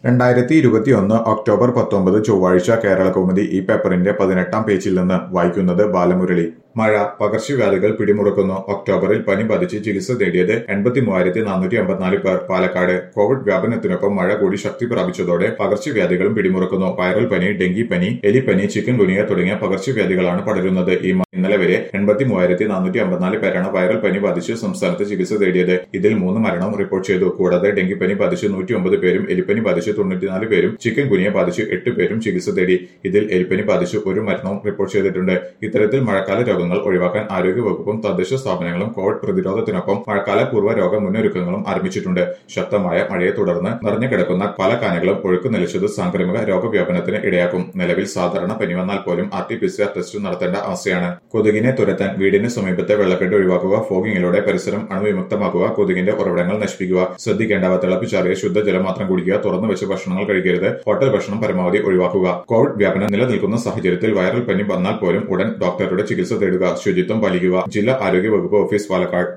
രണ്ടായിരത്തി ഇരുപത്തിയൊന്ന് ഒക്ടോബർ പത്തൊമ്പത് ചൊവ്വാഴ്ച കേരള കൗമുദി ഈ പേപ്പറിന്റെ പതിനെട്ടാം പേജിൽ നിന്ന് വായിക്കുന്നത് ബാലമുരളി മഴ പകർച്ചവ്യാധികൾ പിടിമുറുക്കുന്നു ഒക്ടോബറിൽ പനി ബാധിച്ച് ചികിത്സ തേടിയത് എൺപത്തി മൂവായിരത്തി നാനൂറ്റി അമ്പത്തിനാല് പേർ പാലക്കാട് കോവിഡ് വ്യാപനത്തിനൊപ്പം മഴ കൂടി ശക്തി പ്രാപിച്ചതോടെ പകർച്ചവ്യാധികളും പിടിമുറുക്കുന്നു വൈറൽ പനി ഡെങ്കിപ്പനി എലിപ്പനി ചിക്കൻ ഗുനിയ തുടങ്ങിയ പകർച്ചവ്യാധികളാണ് പടരുന്നത് ഈ മാ- ഇന്നലെ വരെ എൺപത്തി മൂവായിരത്തി നാനൂറ്റി അമ്പത്തിനാല് പേരാണ് വൈറൽ പനി ബാധിച്ച് സംസ്ഥാനത്ത് ചികിത്സ തേടിയത് ഇതിൽ മൂന്ന് മരണവും റിപ്പോർട്ട് ചെയ്തു കൂടാതെ ഡെങ്കിപ്പനി ബാധിച്ച് നൂറ്റി ഒമ്പത് പേരും എലിപ്പനി ബാധിച്ച് തൊണ്ണൂറ്റിനാല് പേരും ചിക്കൻ ഗുനിയ ബാധിച്ച് എട്ട് പേരും ചികിത്സ തേടി ഇതിൽ എലിപ്പനി ബാധിച്ച് ഒരു മരണവും റിപ്പോർട്ട് ചെയ്തിട്ടുണ്ട് ഇത്തരത്തിൽ മഴക്കാല രോഗങ്ങൾ ഒഴിവാക്കാൻ ആരോഗ്യവകുപ്പും തദ്ദേശ സ്ഥാപനങ്ങളും കോവിഡ് പ്രതിരോധത്തിനൊപ്പം മഴക്കാല പൂർവ്വ രോഗ മുന്നൊരുക്കങ്ങളും ആരംഭിച്ചിട്ടുണ്ട് ശക്തമായ മഴയെ തുടർന്ന് നിറഞ്ഞു കിടക്കുന്ന പല കാനകളും ഒഴുക്ക് നിലച്ചത് സാംക്രമിക രോഗവ്യാപനത്തിന് ഇടയാക്കും നിലവിൽ സാധാരണ പനി വന്നാൽ പോലും R T P C R test നടത്തേണ്ട അവസ്ഥയാണ് കൊതുകിനെ തുരത്താൻ വീടിന് സമീപത്തെ വെള്ളക്കെട്ട് ഒഴിവാക്കുക ഫോഗിങ്ങിലൂടെ പരിസരം അണുവിമുക്തമാക്കുക കൊതുകിന്റെ ഉറവിടങ്ങൾ നശിപ്പിക്കുക ശ്രദ്ധിക്കേണ്ടവ തിളപ്പിച്ചാറിയ ശുദ്ധജലം മാത്രം കുടിക്കുക തുറന്നു വെച്ച ഭക്ഷണങ്ങൾ കഴിക്കരുത് ഹോട്ടൽ ഭക്ഷണം പരമാവധി ഒഴിവാക്കുക കോവിഡ് വ്യാപനം നിലനിൽക്കുന്ന സാഹചര്യത്തിൽ വൈറൽ പനി വന്നാൽ പോലും ഉടൻ ഡോക്ടറുടെ ചികിത്സ തേടുക ശുചിത്വം പാലിക്കുക ജില്ലാ ആരോഗ്യ വകുപ്പ് ഓഫീസ് പാലക്കാട്